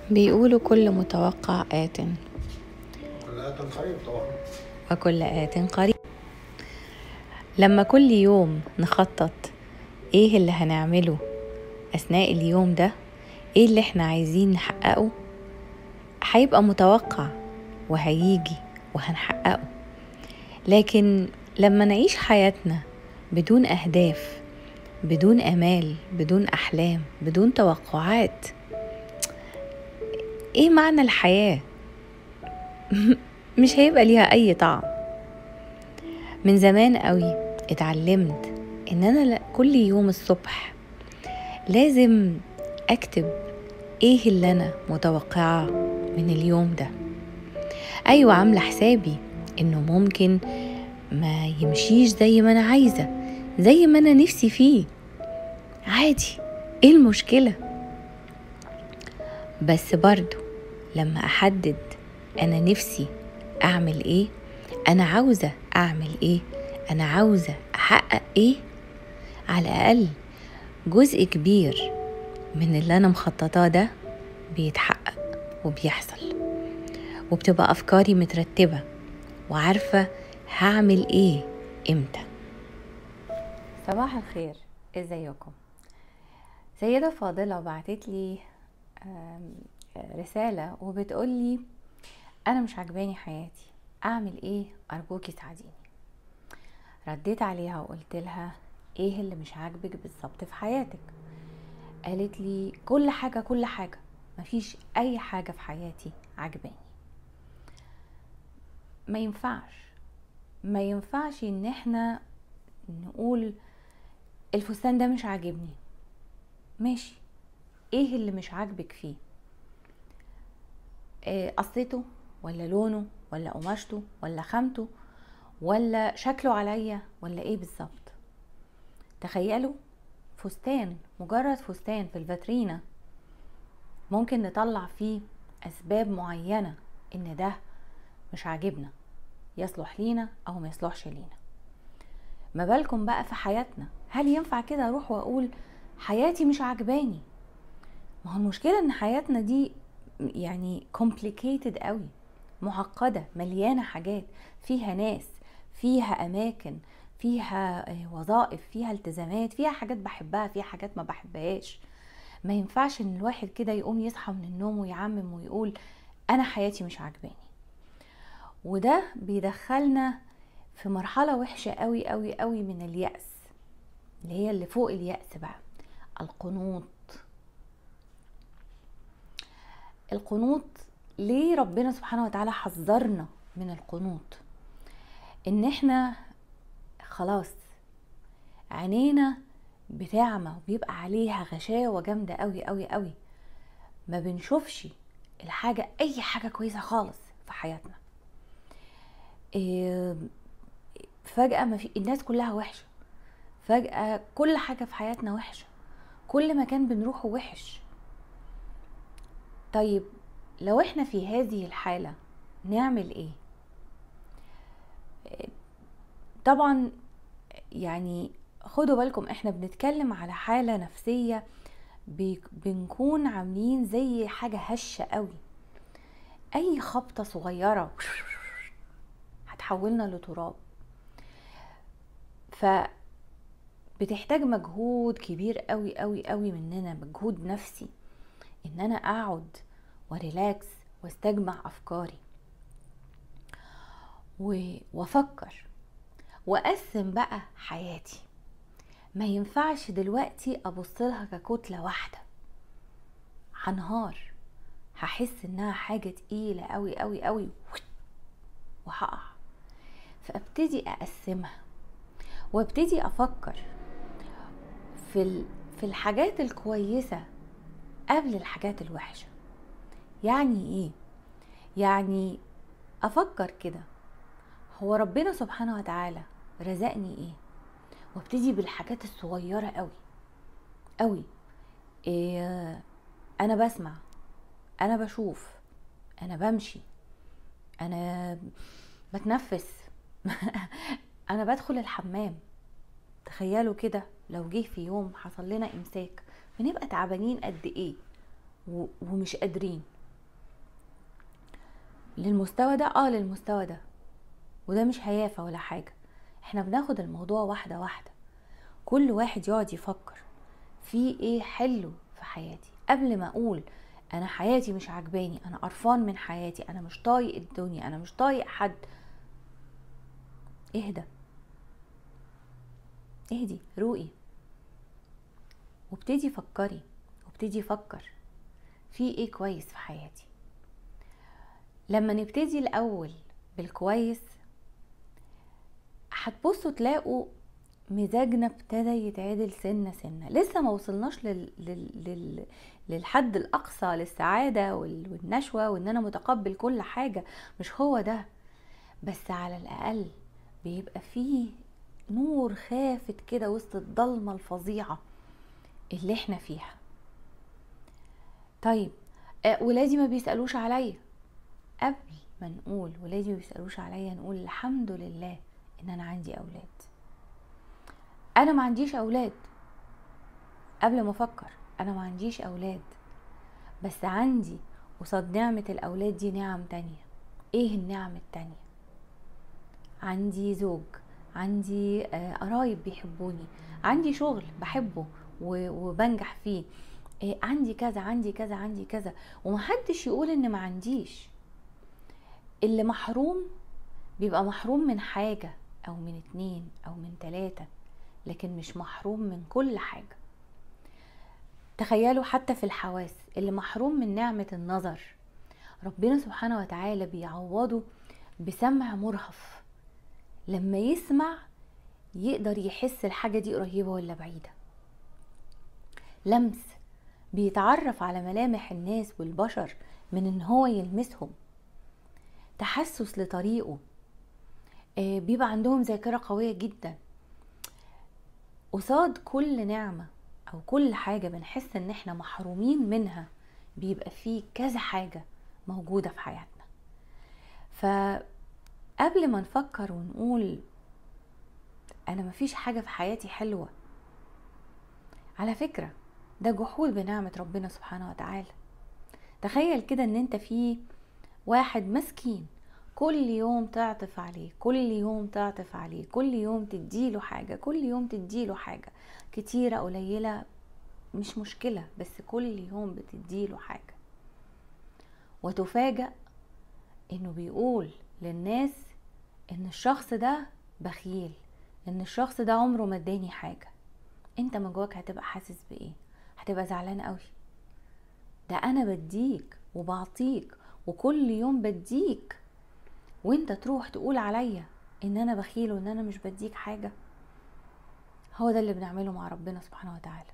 بيقولوا كل متوقع آت كل آت قريب طبعا وكل آت قريب لما كل يوم نخطط ايه اللي هنعمله أثناء اليوم ده ايه اللي احنا عايزين نحققه هيبقى متوقع وهيجي وهنحققه لكن لما نعيش حياتنا بدون أهداف بدون امال بدون احلام بدون توقعات ايه معنى الحياه مش هيبقى ليها اي طعم من زمان قوي اتعلمت ان انا كل يوم الصبح لازم اكتب ايه اللي انا متوقعه من اليوم ده ايوه عامله حسابي انه ممكن ما يمشيش زي ما انا عايزه زي ما انا نفسي فيه عادي ايه المشكله بس برضو لما احدد انا نفسي اعمل ايه انا عاوزه اعمل ايه انا عاوزه احقق ايه على الاقل جزء كبير من اللي انا مخططاه ده بيتحقق وبيحصل وبتبقى افكاري مترتبه وعارفه هعمل ايه امتى صباح الخير ازيكم سيدة فاضلة بعتت لي رسالة وبتقول لي أنا مش عجباني حياتي أعمل إيه أرجوكي ساعديني رديت عليها وقلت لها إيه اللي مش عاجبك بالظبط في حياتك قالت لي كل حاجة كل حاجة مفيش أي حاجة في حياتي عجباني ما ينفعش ما ينفعش ان احنا نقول الفستان ده مش عاجبني ماشي ايه اللي مش عاجبك فيه إيه قصته ولا لونه ولا قماشته ولا خامته ولا شكله عليا ولا ايه بالظبط تخيلوا فستان مجرد فستان في الفاترينا ممكن نطلع فيه اسباب معينه ان ده مش عاجبنا يصلح لينا او ما يصلحش لينا ما بالكم بقى في حياتنا هل ينفع كده اروح واقول حياتي مش عجباني ما هو المشكله ان حياتنا دي يعني complicated قوي معقده مليانه حاجات فيها ناس فيها اماكن فيها وظائف فيها التزامات فيها حاجات بحبها فيها حاجات ما بحبهاش ما ينفعش ان الواحد كده يقوم يصحى من النوم ويعمم ويقول انا حياتي مش عجباني وده بيدخلنا في مرحله وحشه قوي قوي قوي من اليأس اللي هي اللي فوق اليأس بقى القنوط القنوط ليه ربنا سبحانه وتعالى حذرنا من القنوط ان احنا خلاص عينينا بتعمى وبيبقى عليها غشاوة جامدة قوي قوي قوي ما بنشوفش الحاجة اي حاجة كويسة خالص في حياتنا إيه فجأة ما في الناس كلها وحشة فجأة كل حاجة في حياتنا وحشة كل مكان بنروحه وحش طيب لو احنا في هذه الحالة نعمل ايه طبعا يعني خدوا بالكم احنا بنتكلم على حالة نفسية بنكون عاملين زي حاجة هشة قوي اي خبطة صغيرة هتحولنا لتراب ف بتحتاج مجهود كبير قوي قوي قوي مننا مجهود نفسي ان انا اقعد وريلاكس واستجمع افكاري وافكر واقسم بقى حياتي ما ينفعش دلوقتي ابص لها ككتله واحده هنهار هحس انها حاجه تقيله قوي قوي قوي وهقع فابتدي اقسمها وابتدي افكر في في الحاجات الكويسه قبل الحاجات الوحشه يعني ايه يعني افكر كده هو ربنا سبحانه وتعالى رزقني ايه وابتدي بالحاجات الصغيره قوي قوي إيه انا بسمع انا بشوف انا بمشي انا بتنفس انا بدخل الحمام تخيلوا كده لو جه في يوم حصل لنا امساك بنبقى تعبانين قد ايه ومش قادرين للمستوى ده اه للمستوى ده وده مش هيافة ولا حاجة احنا بناخد الموضوع واحدة واحدة كل واحد يقعد يفكر في ايه حلو في حياتي قبل ما اقول انا حياتي مش عجباني انا قرفان من حياتي انا مش طايق الدنيا انا مش طايق حد اهدى اهدي روقي وابتدي فكري وابتدي فكر في ايه كويس في حياتي لما نبتدي الاول بالكويس هتبصوا تلاقوا مزاجنا ابتدى يتعدل سنة سنة لسه ما وصلناش لل... لل... لل... للحد الأقصى للسعادة وال... والنشوة وإن أنا متقبل كل حاجة مش هو ده بس على الأقل بيبقى فيه نور خافت كده وسط الضلمة الفظيعة اللي احنا فيها طيب آه ولادي ما بيسألوش عليا قبل ما نقول ولادي ما بيسألوش عليا نقول الحمد لله ان انا عندي اولاد انا ما عنديش اولاد قبل ما افكر انا ما عنديش اولاد بس عندي قصاد نعمة الاولاد دي نعم تانية ايه النعم التانية عندي زوج عندي قرايب بيحبوني عندي شغل بحبه وبنجح فيه عندي كذا عندي كذا عندي كذا ومحدش يقول ان ما عنديش اللي محروم بيبقى محروم من حاجة او من اتنين او من تلاتة لكن مش محروم من كل حاجة تخيلوا حتى في الحواس اللي محروم من نعمة النظر ربنا سبحانه وتعالى بيعوضه بسمع مرهف لما يسمع يقدر يحس الحاجة دي قريبة ولا بعيدة لمس بيتعرف على ملامح الناس والبشر من ان هو يلمسهم تحسس لطريقه بيبقى عندهم ذاكرة قوية جدا قصاد كل نعمة او كل حاجة بنحس ان احنا محرومين منها بيبقى فيه كذا حاجة موجودة في حياتنا فقبل ما نفكر ونقول انا مفيش حاجة في حياتي حلوة على فكرة ده جحود بنعمة ربنا سبحانه وتعالى تخيل كده ان انت في واحد مسكين كل يوم تعطف عليه كل يوم تعطف عليه كل يوم تديله حاجة كل يوم تديله حاجة كتيرة قليلة مش مشكلة بس كل يوم بتديله حاجة وتفاجأ انه بيقول للناس ان الشخص ده بخيل ان الشخص ده عمره ما اداني حاجة انت من جواك هتبقى حاسس بايه هتبقى زعلان قوي ده انا بديك وبعطيك وكل يوم بديك وانت تروح تقول عليا ان انا بخيل وان انا مش بديك حاجة هو ده اللي بنعمله مع ربنا سبحانه وتعالى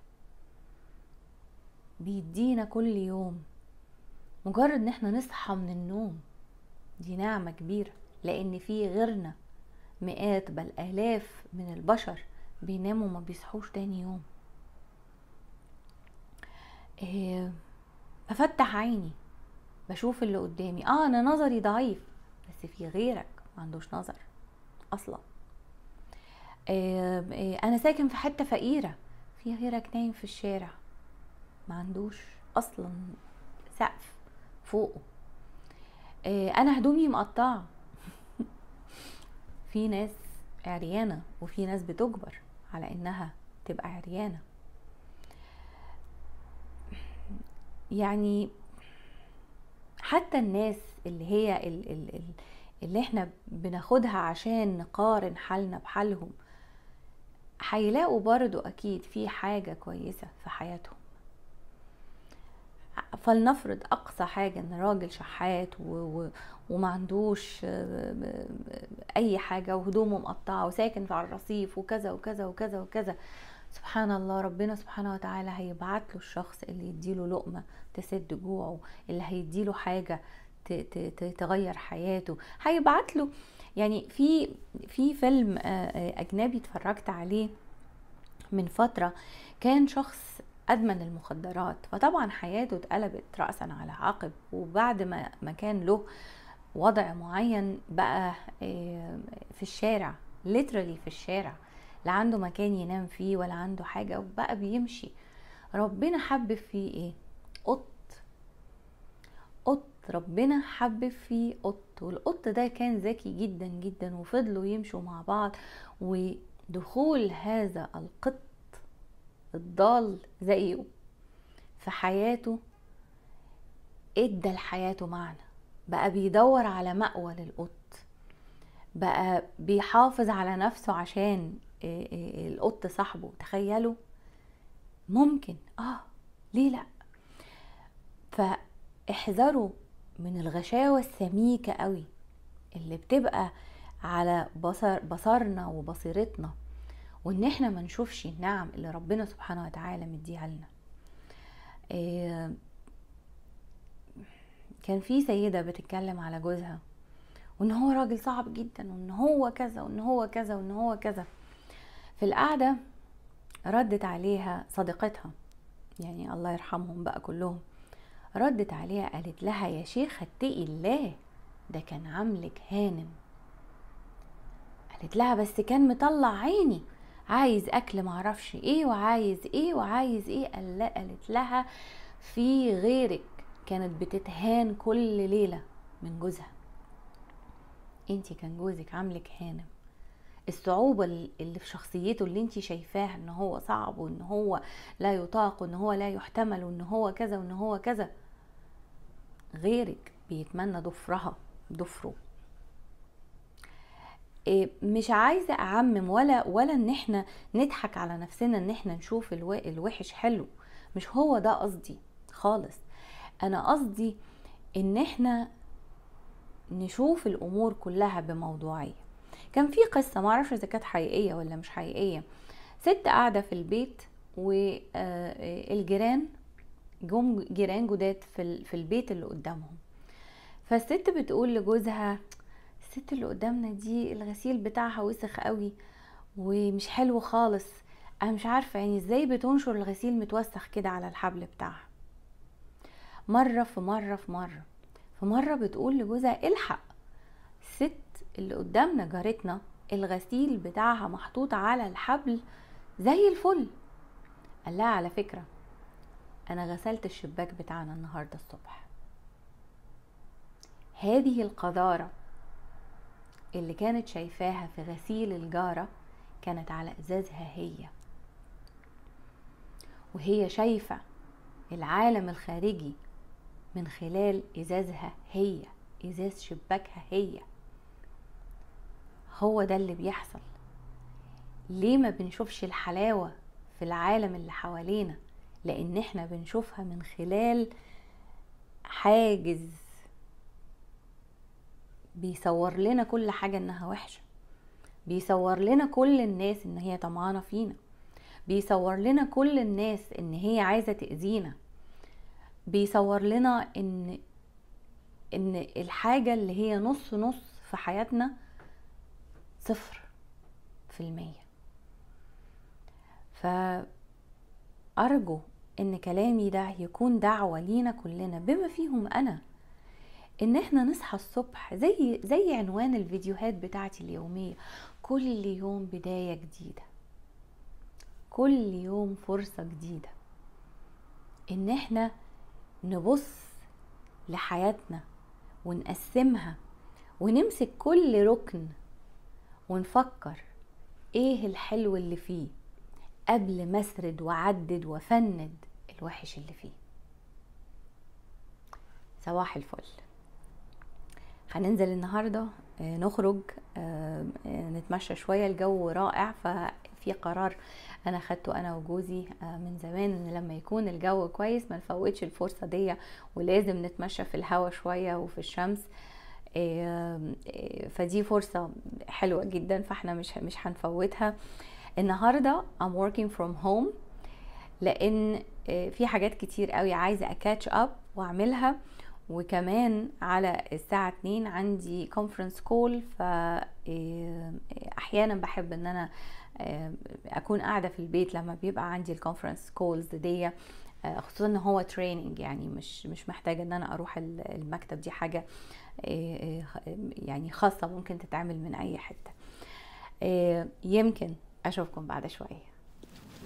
بيدينا كل يوم مجرد ان احنا نصحى من النوم دي نعمة كبيرة لان في غيرنا مئات بل الاف من البشر بيناموا ما بيصحوش تاني يوم إيه بفتح عيني بشوف اللي قدامي اه انا نظري ضعيف بس في غيرك ما عندوش نظر اصلا إيه إيه انا ساكن في حته فقيره في غيرك نايم في الشارع ما عندوش اصلا سقف فوقه إيه انا هدومي مقطعه في ناس عريانه وفي ناس بتجبر على انها تبقى عريانه يعني حتى الناس اللي هي اللي احنا بناخدها عشان نقارن حالنا بحالهم هيلاقوا برضو اكيد في حاجة كويسة في حياتهم فلنفرض اقصى حاجة ان راجل شحات و... و... وما عندوش اي حاجة وهدومه مقطعة وساكن على الرصيف وكذا وكذا وكذا وكذا سبحان الله ربنا سبحانه وتعالى هيبعت له الشخص اللي يديله لقمة تسد جوعه اللي هيديله حاجة تغير حياته هيبعت له يعني في في فيلم اجنبي اتفرجت عليه من فترة كان شخص ادمن المخدرات فطبعا حياته اتقلبت رأسا على عقب وبعد ما ما كان له وضع معين بقى في الشارع literally في الشارع لا عنده مكان ينام فيه ولا عنده حاجة وبقى بيمشي ربنا حبب فيه ايه قط قط ربنا حبب فيه قط والقط ده كان ذكي جدا جدا وفضلوا يمشوا مع بعض ودخول هذا القط الضال زيه في حياته ادى لحياته معنى بقى بيدور على مأوى للقط بقى بيحافظ على نفسه عشان إيه إيه القط صاحبه تخيلوا ممكن اه ليه لا فاحذروا من الغشاوة السميكة قوي اللي بتبقى على بصر بصرنا وبصيرتنا وان احنا ما نشوفش النعم اللي ربنا سبحانه وتعالى مديها لنا إيه كان في سيدة بتتكلم على جوزها وان هو راجل صعب جدا وان هو كذا وان هو كذا وان هو كذا في القعدة ردت عليها صديقتها يعني الله يرحمهم بقى كلهم ردت عليها قالت لها يا شيخ اتقي الله ده كان عاملك هانم قالت لها بس كان مطلع عيني عايز اكل معرفش ايه وعايز ايه وعايز ايه قال لا قالت لها في غيرك كانت بتتهان كل ليلة من جوزها انتي كان جوزك عاملك هانم الصعوبة اللي في شخصيته اللي انتي شايفاها ان هو صعب وان هو لا يطاق وان هو لا يحتمل وان هو كذا وان هو كذا غيرك بيتمنى ضفرها ضفره إيه مش عايزة أعمم ولا ولا إن إحنا نضحك على نفسنا إن إحنا نشوف الوحش حلو مش هو ده قصدي خالص أنا قصدي إن إحنا نشوف الأمور كلها بموضوعية كان في قصة معرفش إذا كانت حقيقية ولا مش حقيقية ست قاعدة في البيت والجيران جم جيران جداد في في البيت اللي قدامهم فالست بتقول لجوزها الست اللي قدامنا دي الغسيل بتاعها وسخ قوي ومش حلو خالص انا مش عارفه يعني ازاي بتنشر الغسيل متوسخ كده على الحبل بتاعها مره في مره في مره في مره بتقول لجوزها الحق الست اللي قدامنا جارتنا الغسيل بتاعها محطوط على الحبل زي الفل قال لها على فكره انا غسلت الشباك بتاعنا النهارده الصبح هذه القذاره اللي كانت شايفاها في غسيل الجارة كانت على إزازها هي وهي شايفة العالم الخارجي من خلال إزازها هي إزاز شباكها هي هو ده اللي بيحصل ليه ما بنشوفش الحلاوة في العالم اللي حوالينا لأن احنا بنشوفها من خلال حاجز بيصور لنا كل حاجة انها وحشة بيصور لنا كل الناس ان هي طمعانة فينا بيصور لنا كل الناس ان هي عايزة تأذينا بيصور لنا ان ان الحاجة اللي هي نص نص في حياتنا صفر في المية فأرجو ان كلامي ده يكون دعوة لينا كلنا بما فيهم انا ان احنا نصحى الصبح زي زي عنوان الفيديوهات بتاعتي اليومية كل يوم بداية جديدة كل يوم فرصة جديدة ان احنا نبص لحياتنا ونقسمها ونمسك كل ركن ونفكر ايه الحلو اللي فيه قبل ما اسرد وعدد وفند الوحش اللي فيه صباح الفل هننزل النهارده نخرج نتمشى شويه الجو رائع ففي قرار انا خدته انا وجوزي من زمان ان لما يكون الجو كويس ما نفوتش الفرصه دي ولازم نتمشى في الهواء شويه وفي الشمس فدي فرصه حلوه جدا فاحنا مش مش هنفوتها النهارده I'm working from home لان في حاجات كتير قوي عايزه اكاتش اب واعملها وكمان على الساعة 2 عندي كونفرنس كول فأحيانا بحب ان انا اكون قاعدة في البيت لما بيبقى عندي الكونفرنس كولز دي خصوصا ان هو تريننج يعني مش مش محتاجة ان انا اروح المكتب دي حاجة يعني خاصة ممكن تتعمل من اي حتة يمكن اشوفكم بعد شوية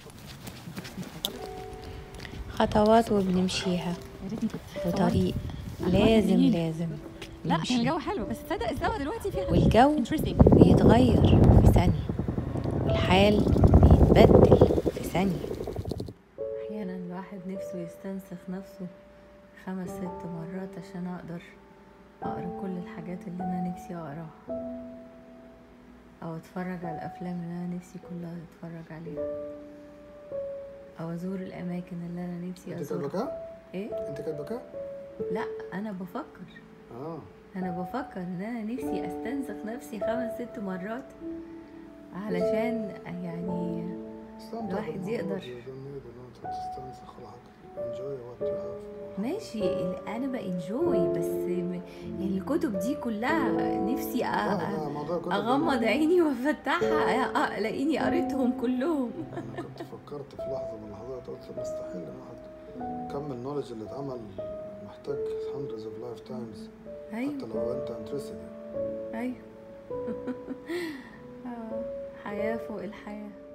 خطوات وبنمشيها وطريق لازم النيل. لازم لا نمشي. كان الجو حلو بس تصدق الزاويه دلوقتي فيها والجو انترستنج بيتغير في ثانية والحال بيتبدل في ثانية أحيانا الواحد نفسه يستنسخ نفسه خمس ست مرات عشان أقدر أقرأ كل الحاجات اللي أنا نفسي أقراها أو أتفرج على الأفلام اللي أنا نفسي كلها أتفرج عليها أو أزور الأماكن اللي أنا نفسي انت كاتبه أزورها كده؟ إيه؟ انت كاتبه كده؟ لا أنا بفكر اه انا بفكر ان انا نفسي استنسخ نفسي خمس ست مرات علشان يعني استمتع الواحد بالموضوع. يقدر. You don't need ان انت تستنسخ ولا حاجه enjoy what you have ماشي ال- انا بانجوي بس م- يعني الكتب دي كلها نفسي أ- لا لا أ- موضوع كده اغمض عيني وافتحها أ- أ- الاقيني قريتهم كلهم انا كنت فكرت في لحظه من اللحظات قلت مستحيل ان واحد كم النولج اللي اتعمل محتاج hundreds of lifetimes ايوه حتى لو انت interested يعني. ايوه آه، حياه فوق الحياه